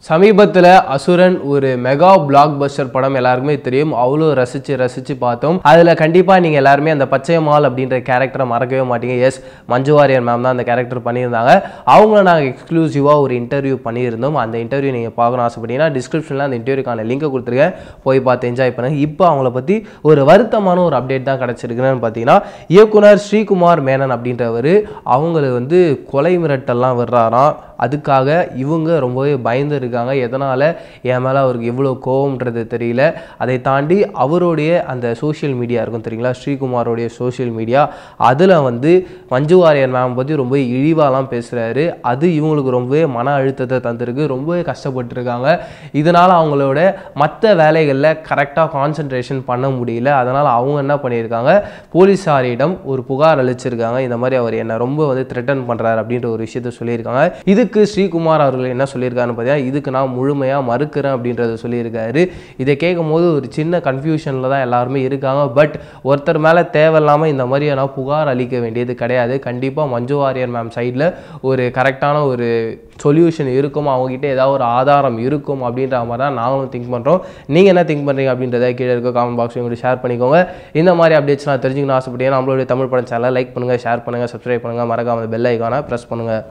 சமீபத்தில் அசுரன் ஒரு மெகா பிளாக் பஸ்டர் படம் எல்லாருக்குமே தெரியும் அவ்வளோ ரசித்து ரசித்து பார்த்தோம் அதில் கண்டிப்பாக நீங்கள் எல்லாருமே அந்த பச்சையம்மாள் அப்படின்ற கேரக்டரை மறக்கவே மாட்டீங்க எஸ் மஞ்சு வாரியர் மேம் தான் அந்த கேரக்டர் பண்ணியிருந்தாங்க அவங்கள நாங்கள் எக்ஸ்க்ளூசிவாக ஒரு இன்டர்வியூ பண்ணியிருந்தோம் அந்த இன்டர்வியூ நீங்கள் பார்க்கணும் ஆசைப்பட்டீங்கன்னா டிஸ்கிரிப்ஷனில் அந்த இன்டர்வியூக்கான லிங்கை கொடுத்துருக்கேன் போய் பார்த்து என்ஜாய் பண்ணுங்க இப்போ அவங்கள பற்றி ஒரு வருத்தமான ஒரு அப்டேட் தான் கிடச்சிருக்குன்னு பார்த்தீங்கன்னா இயக்குனர் ஸ்ரீகுமார் மேனன் அப்படின்றவர் அவங்களுக்கு வந்து கொலை மிரட்டல்லாம் வர்றாராம் அதுக்காக இவங்க ரொம்பவே பயந்து இருக்காங்க எதனால் என் மேலே அவருக்கு எவ்வளோ கோவம்ன்றது தெரியல அதை தாண்டி அவருடைய அந்த சோஷியல் மீடியா இருக்கும் தெரியுங்களா ஸ்ரீகுமாரோடைய சோஷியல் மீடியா அதில் வந்து மஞ்சு வாரியர் மேம் பற்றி ரொம்ப இழிவாலாம் பேசுகிறாரு அது இவங்களுக்கு ரொம்பவே மன அழுத்தத்தை தந்திருக்கு ரொம்பவே கஷ்டப்பட்டுருக்காங்க இதனால் அவங்களோட மற்ற வேலைகளில் கரெக்டாக கான்சன்ட்ரேஷன் பண்ண முடியல அதனால் அவங்க என்ன பண்ணியிருக்காங்க போலீஸாரிடம் ஒரு புகார் அளிச்சிருக்காங்க இந்த மாதிரி அவர் என்னை ரொம்ப வந்து த்ரெட்டன் பண்ணுறாரு அப்படின்ற ஒரு விஷயத்த சொல்லியிருக்காங்க இதுக்கு ஸ்ரீகுமார் அவர்கள் என்ன சொல்லியிருக்காருன்னு பார்த்தீங்கன்னா இதுக்கு நான் முழுமையாக மறுக்கிறேன் அப்படின்றத சொல்லியிருக்காரு இதை கேட்கும் போது ஒரு சின்ன கன்ஃபியூஷனில் தான் எல்லாருமே இருக்காங்க பட் ஒருத்தர் மேலே தேவையில்லாமல் இந்த மாதிரியான புகார் அளிக்க வேண்டியது கிடையாது கண்டிப்பாக மஞ்சு வாரியர் மேம் சைடில் ஒரு கரெக்டான ஒரு சொல்யூஷன் இருக்கும் அவங்ககிட்ட ஏதாவது ஒரு ஆதாரம் இருக்கும் அப்படின்ற மாதிரி தான் நாங்களும் திங்க் பண்ணுறோம் நீங்கள் என்ன திங்க் பண்ணுறீங்க அப்படின்றத கீழே இருக்க காமெண்ட் பாக்ஸ் எங்களுக்கு ஷேர் பண்ணிக்கோங்க இந்த மாதிரி அப்டேட்ஸ் நான் தெரிஞ்சுக்கணும் ஆசைப்பட்டீங்கன்னா நம்மளுடைய தமிழ் படம் சேனலை லைக் பண்ணுங்கள் ஷேர் பண்ணுங்கள் சப்ஸ்கிரைப் பண்ணுங்கள் மறக்காம பெல் ஐக்கானை ப்ரெஸ் பண்ணுங்கள்